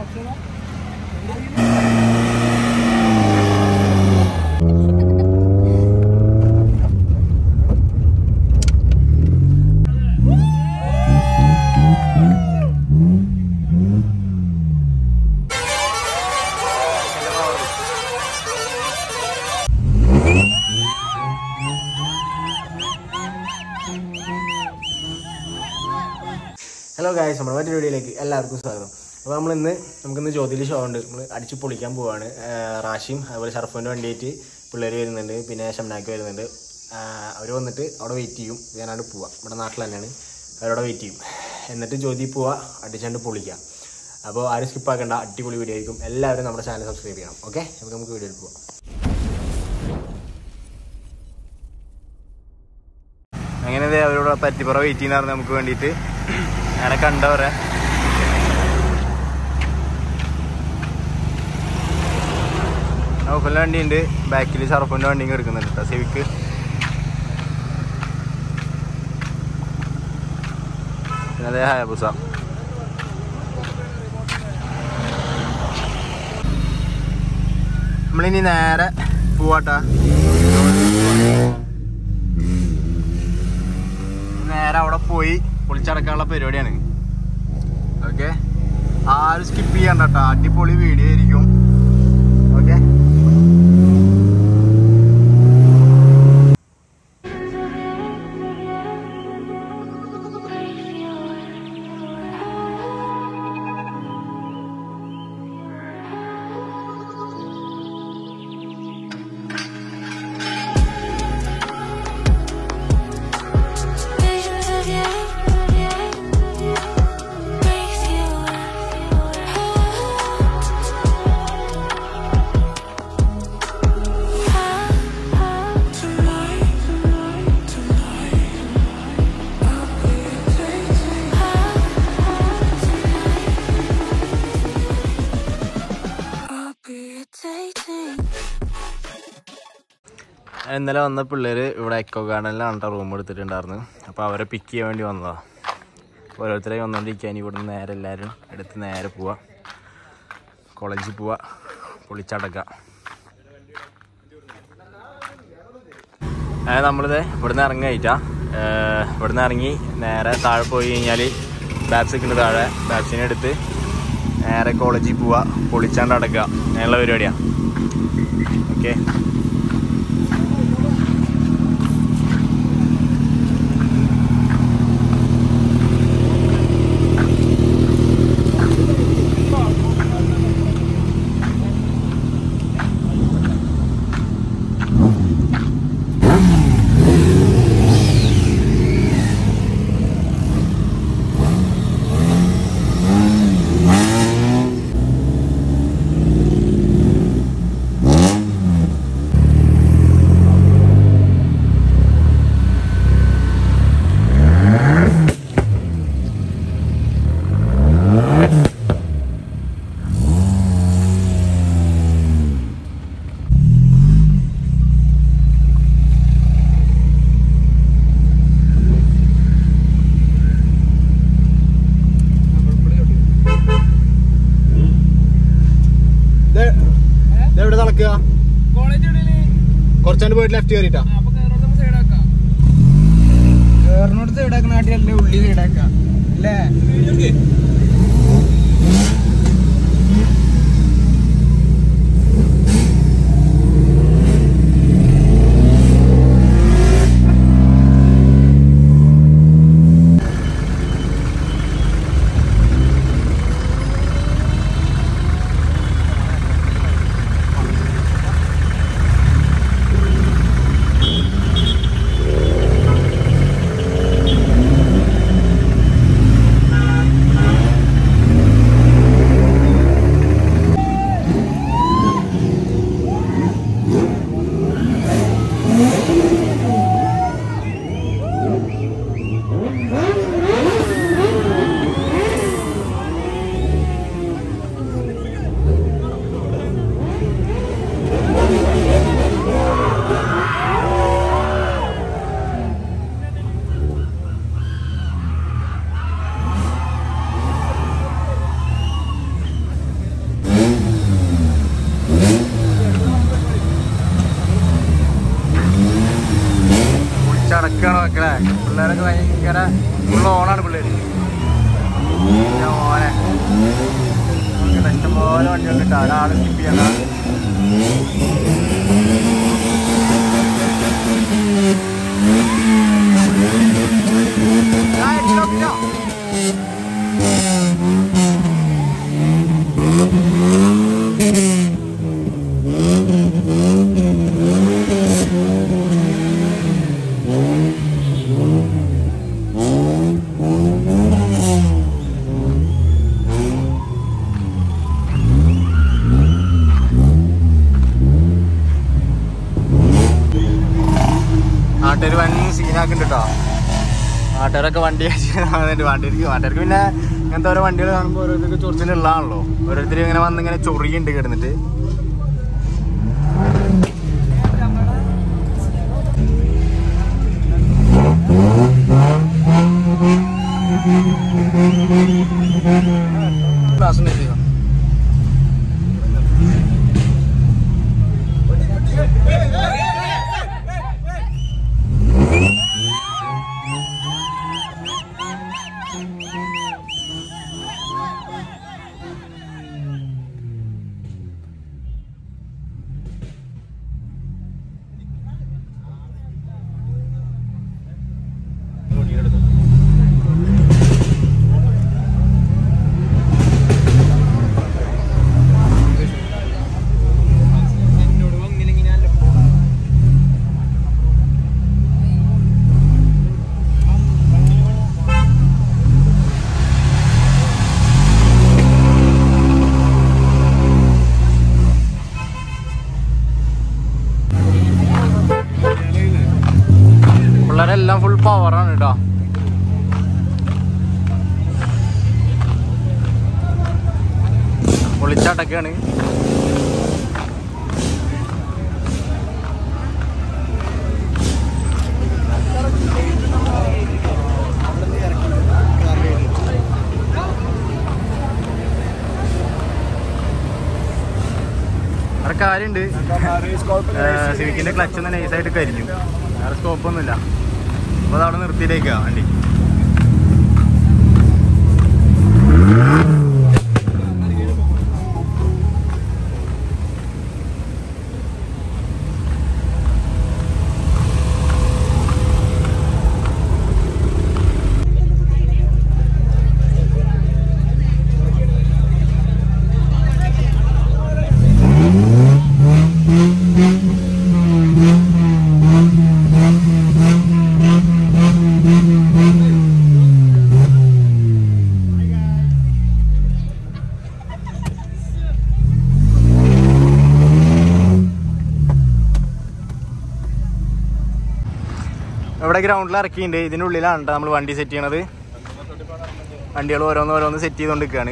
Hello guys നമ്മുടെ മറ്റൊരു വീഡിയോയിലേക്ക് എല്ലാവർക്കും സ്വാഗതം അപ്പോൾ നമ്മൾ ഇന്ന് നമുക്കിന്ന് ജ്യോതിയിൽ ഷോ ഉണ്ട് നമ്മൾ അടിച്ച് പൊളിക്കാൻ പോവാണ് ആഹ് റാഷിയും അതുപോലെ ഷർഫിൻ്റെ വണ്ടിയായിട്ട് പിള്ളേർ വരുന്നുണ്ട് പിന്നെ ഷംനാക്ക് വരുന്നുണ്ട് അവർ വന്നിട്ട് അവിടെ വെയിറ്റ് ചെയ്യും ഞാനവിടെ പോവാം ഇവിടെ നാട്ടിൽ തന്നെയാണ് അവരവിടെ വെയിറ്റ് ചെയ്യും എന്നിട്ട് ജ്യോതി പോവാ അടിച്ചാണ്ട് പൊളിക്കാം അപ്പോൾ ആരും സ്കിപ്പ് ആക്കേണ്ട അടിപൊളി വീഡിയോ ആയിരിക്കും എല്ലാവരും നമ്മുടെ ചാനൽ സബ്സ്ക്രൈബ് ചെയ്യണം ഓക്കെ നമുക്ക് നമുക്ക് വീഡിയോയിൽ പോവാം അങ്ങനെ ദേ അവരോട് പറ്റിപ്പുറ വെയിറ്റ് ചെയ്യുന്നതാണ് നമുക്ക് വേണ്ടിയിട്ട് അങ്ങനെ കണ്ടവരെ നൗഫലിൻ്റെ വണ്ടി ഉണ്ട് ബാക്കിൽ ഷറഫിൻ്റെ വണ്ടിയും എടുക്കുന്നുണ്ട് കേട്ടോ സിവിക്ക് പിന്നെ അതേ ഹയബുസ നമ്മളിനി നേരെ പോവാട്ടാ നേരെ അവിടെ പോയി പൊളിച്ചടക്കാനുള്ള പരിപാടിയാണ് ഓക്കെ ആരും സ്കിപ്പ് ചെയ്യണ്ട കേട്ടോ അടിപൊളി വീഡിയോ ആയിരിക്കും okay Visions of you, breaks you. Tonight, tonight, tonight, I'll be dating. I'll be dating. ഇന്നലെ വന്ന പിള്ളേർ ഇവിടെ എക്കോ ഗാർഡനിലാണ് കേട്ടോ റൂം എടുത്തിട്ടുണ്ടായിരുന്നു അപ്പോൾ അവരെ പിക്ക് ചെയ്യാൻ വേണ്ടി വന്നതാണ് ഓരോരുത്തരെ വന്നുകൊണ്ടിരിക്കാൻ ഇവിടെ നിന്ന് നേരെ എല്ലാവരും എടുത്ത് നേരെ പോവാ കോളേജിൽ പോവാ പൊളിച്ചടക്കാം അതായത് നമ്മളിത് ഇവിടുന്ന് ഇറങ്ങിയിട്ടാ ഇവിടുന്ന് ഇറങ്ങി നേരെ താഴെ പോയി കഴിഞ്ഞാൽ ബാബ്സ് ഉണ്ട് താഴെ ബാബ്സിനെ എടുത്ത് നേരെ കോളേജിൽ പോവാ പൊളിച്ചാണ്ട് അടക്കുക അങ്ങനെയുള്ള പരിപാടിയാണ് ഓക്കെ എവിടെ നടക്കുക കുറച്ചാണ്ട് പോയിട്ട് ലെഫ്റ്റ് കയറിട്ടാ കേറിനോട് സൈഡാക്കുന്ന നാട്ടിലല്ലേ ഉള്ളി സൈഡാക്ക അല്ലേ Tonight, ആൾക്കാരൊക്കെ ഭയങ്കര ഫുൾ ഓണാണ് പിള്ളേര് പിന്നെ ഓനെ ഇങ്ങനെ ഇഷ്ടംപോലെ വണ്ടികൾ കിട്ടാം ഒരാൾ സ്കിപ്പ് ചെയ്യണം നാട്ടുകാർ വൻ സീനാക്കുന്നുണ്ട് കേട്ടോ നാട്ടുകാരൊക്കെ വണ്ടി വന്നിട്ട് വണ്ടിക്ക് നാട്ടുകാർക്ക് പിന്നെ ഇങ്ങനത്തെ ഓരോ വണ്ടികൾ കാണുമ്പോൾ ഓരോരുത്തർക്ക് ചൊറിച്ചിലുള്ളതാണല്ലോ ഓരോരുത്തർ ഇങ്ങനെ വന്ന് ഇങ്ങനെ ചൊറിയുണ്ട് കിടന്നിട്ട് ക്ലാസ് ഉണ്ടായിരുന്നു പിള്ളേരെല്ലാം ഫുൾ പവറാണ് കേട്ടോ പൊളിച്ചടക്കാണ് അവിടെ കാര്യമുണ്ട് സിവിക്കിന്റെ ക്ലച്ച് ഒന്ന് നൈസായിട്ട് കരിഞ്ഞു വേറെ സ്കോപ്പൊന്നുമില്ല അപ്പോൾ അതവിടെ നിർത്തിയിട്ടേക്കാ വണ്ടി ഇവിടെ ഗ്രൗണ്ടിൽ ഇറക്കിയിട്ടുണ്ട് ഇതിൻ്റെ ഉള്ളിലാണ് കേട്ടോ നമ്മൾ വണ്ടി സെറ്റ് ചെയ്യണത് വണ്ടികൾ ഓരോന്ന് ഓരോന്ന് സെറ്റ് ചെയ്തുകൊണ്ട് നിൽക്കുകയാണ്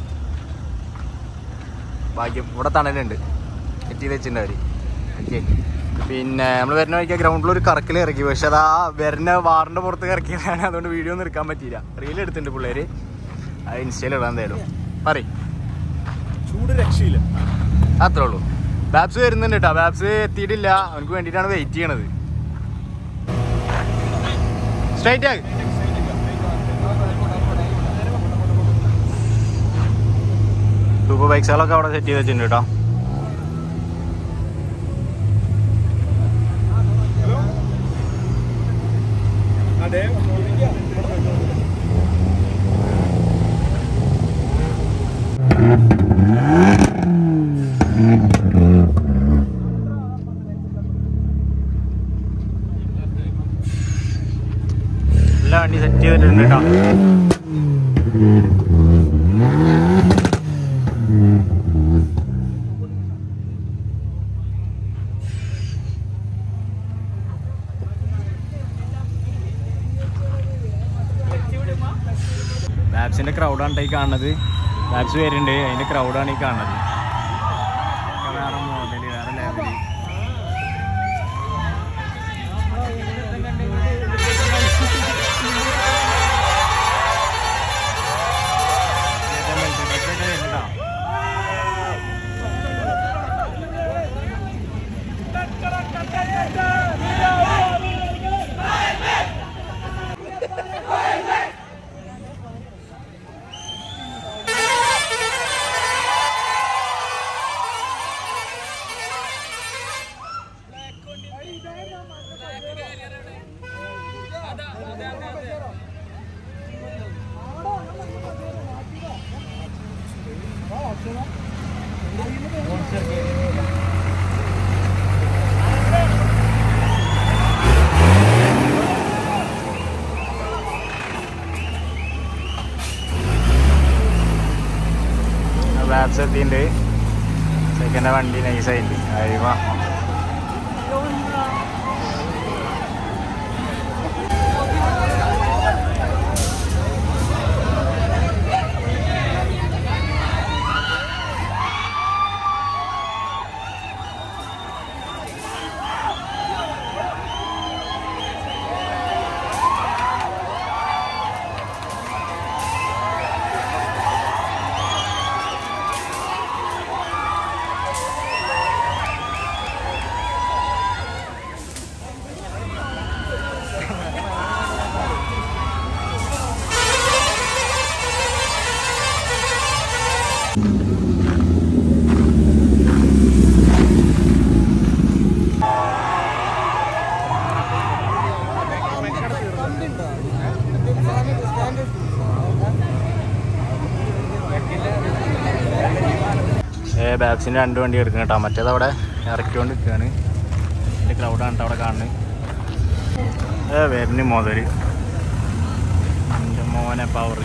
ഭാഗ്യം ഇവിടെ തണലുണ്ട് സെറ്റ് ചെയ്ത് വെച്ചിട്ടുണ്ട് അവർ ഓക്കെ പിന്നെ നമ്മൾ വരുന്ന വഴിക്ക് ഗ്രൗണ്ടിൽ ഒരു കറക്കിൽ ഇറക്കി പക്ഷെ അത് ആ വരുന്ന വാറിൻ്റെ പുറത്ത് ഇറക്കിയതാണ് അതുകൊണ്ട് വീഡിയോ ഒന്നും എടുക്കാൻ പറ്റിയില്ല റീൽ എടുത്തിട്ടുണ്ട് പിള്ളേർ അത് ഇൻസ്റ്റയിൽ ഇടാൻ എന്തായാലും പറയും ചൂട് രക്ഷയില്ല അത്രേ ഉള്ളൂ ബാബ്സ് വരുന്നുണ്ട് കേട്ടോ ബാബ്സ് എത്തിയിട്ടില്ല അവനക്ക് വേണ്ടിയിട്ടാണ് വെയിറ്റ് ചെയ്യണത് സ്ട്രൈറ്റ് ആക്ക് സൂപ്പർ ബൈക്സുകളൊക്കെ അവിടെ സെറ്റ് ചെയ്ത് വെച്ചിട്ടുണ്ട് കേട്ടോ അതെ എല്ലാ വണ്ടി സെറ്റ് ചെയ്തിട്ടുണ്ട് കേട്ടോ ബാബ്സിന്റെ ക്രൗഡാണ് ഈ കാണുന്നത് ബാബ്സ് വരുന്നുണ്ട് അതിന്റെ ക്രൗഡാണ് ഈ കാണുന്നത് ഒക്കെ വേറെ മോഡല് വേറെ ലെവല് ബാറ്റ്സ് എത്തിയിട്ടുണ്ട് സെക്കൻഡ് വണ്ടി നൈസായിട്ട് അയവാ ഏ ബാഗ്സിന് രണ്ട് വണ്ടി എടുക്കണം കേട്ടോ മറ്റേത് അവിടെ ഇറക്കിക്കൊണ്ട് നിൽക്കുകയാണ് വലിയ ക്രൗഡാണ് കേട്ടോ അവിടെ കാണുന്നത് ഏ വരുന്നു മുതൽ എൻ്റെ മോനെ പവർ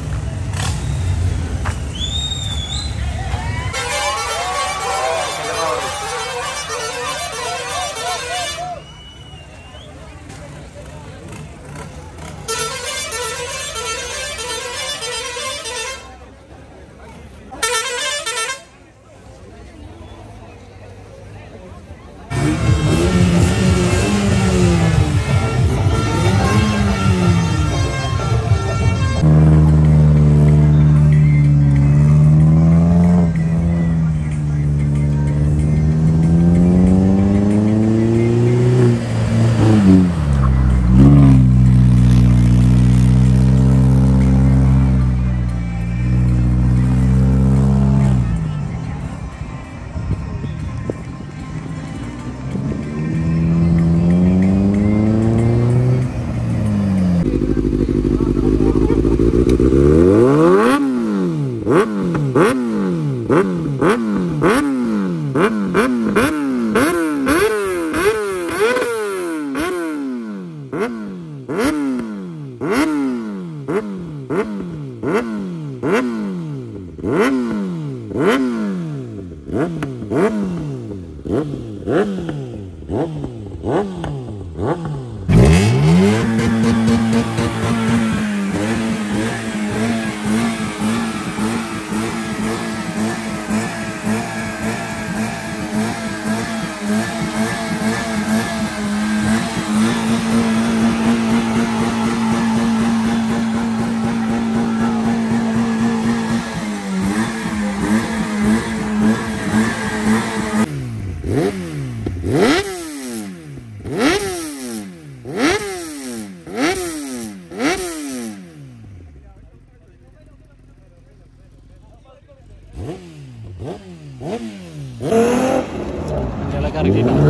വണ്ടികളൊക്കെ ഇറക്കിയിട്ടുണ്ട്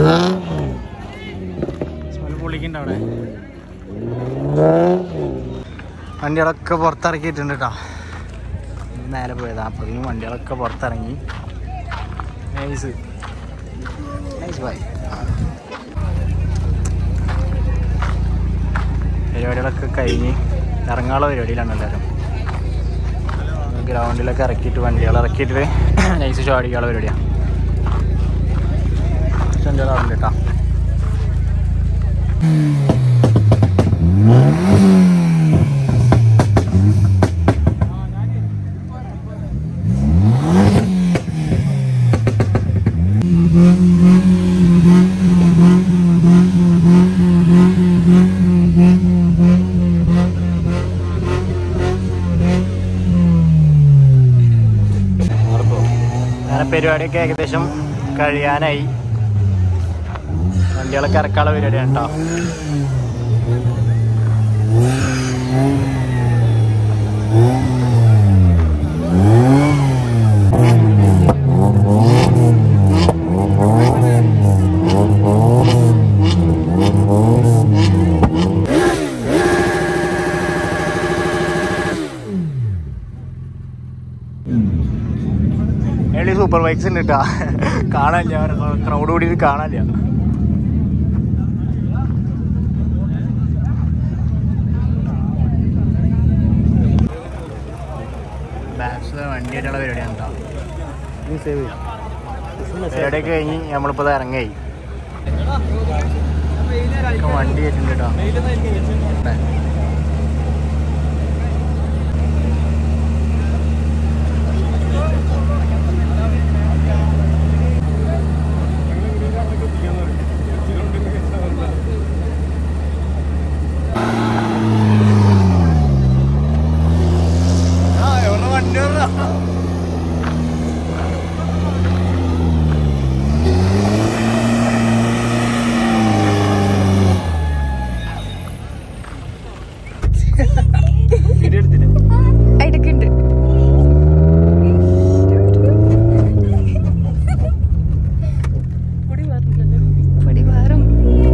സ്മെല് പൊളിക്കുന്നുണ്ട് അവിടെ വണ്ടികളൊക്കെ പുറത്തിറക്കിയിട്ടുണ്ട് കേട്ടോ നേരെ പോയതാ അപ്പോഴേക്കും വണ്ടികളൊക്കെ പുറത്തിറങ്ങി നൈസ് നൈസ് ബൈ പരിപാടികളൊക്കെ കഴിഞ്ഞ് ഇറങ്ങാനുള്ള പരിപാടിയിലാണ് എല്ലാവരും ഗ്രൗണ്ടിലൊക്കെ ഇറക്കിയിട്ട് വണ്ടികൾ ഇറക്കിയിട്ട് നൈസ് ഷോ അടിക്കാനുള്ള പരിപാടിയാണ് വണ്ടികളാറുണ്ട് കേട്ടോ അങ്ങനെ പരിപാടിയൊക്കെ ഏകദേശം കഴിയാനായി വണ്ടികളൊക്കെ ഇറക്കാനുള്ള പരിപാടിയാണ് കേട്ടോ സൂപ്പർ ബൈക്സ് ഉണ്ട് കേട്ടാ കാണാനില്ല ക്രൗഡ് കൂടി കാണാനില്ല ബാക്സിലെ വണ്ടിയായിട്ടുള്ള പരിപാടിയാണ് കേട്ടോ പരിപാടിയൊക്കെ കഴിഞ്ഞ് നമ്മളിപ്പോൾ ഇറങ്ങായി വണ്ടി ആയിട്ടുണ്ട് കേട്ടോ വണ്ടി ഇടയ്ക്കുണ്ട് പൊടി മാറും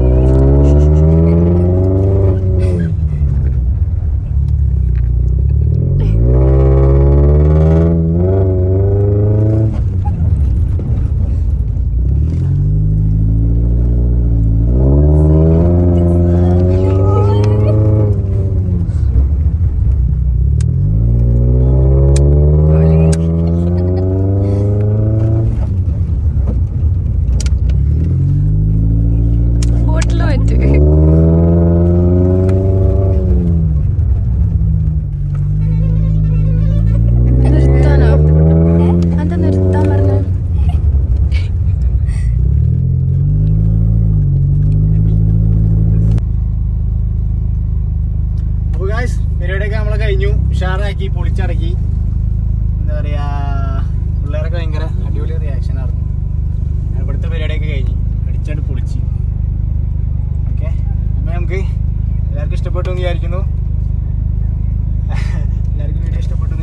ബോട്ടിൽ പറ്റ് നിർത്താനോ എന്താ നിർത്താൻ പറഞ്ഞ അപ്പോൾ ഗായ്സ് പരിപാടിയൊക്കെ നമ്മളെ കഴിഞ്ഞു ഉഷാറാക്കി പൊളിച്ചടക്കി എന്താ പറയാ പിള്ളേരൊക്കെ ഭയങ്കര അടിപൊളി റിയാക്ഷൻ ആയിരുന്നു ഞാൻ ഇവിടുത്തെ പരിപാടിയൊക്കെ കഴിഞ്ഞ് അടിച്ചാണ്ട് പൊളിച്ച് ഓക്കെ അപ്പം നമുക്ക് എല്ലാവർക്കും ഇഷ്ടപ്പെട്ടു എന്ന് വിചാരിക്കുന്നു എല്ലാവർക്കും വീഡിയോ ഇഷ്ടപ്പെട്ടു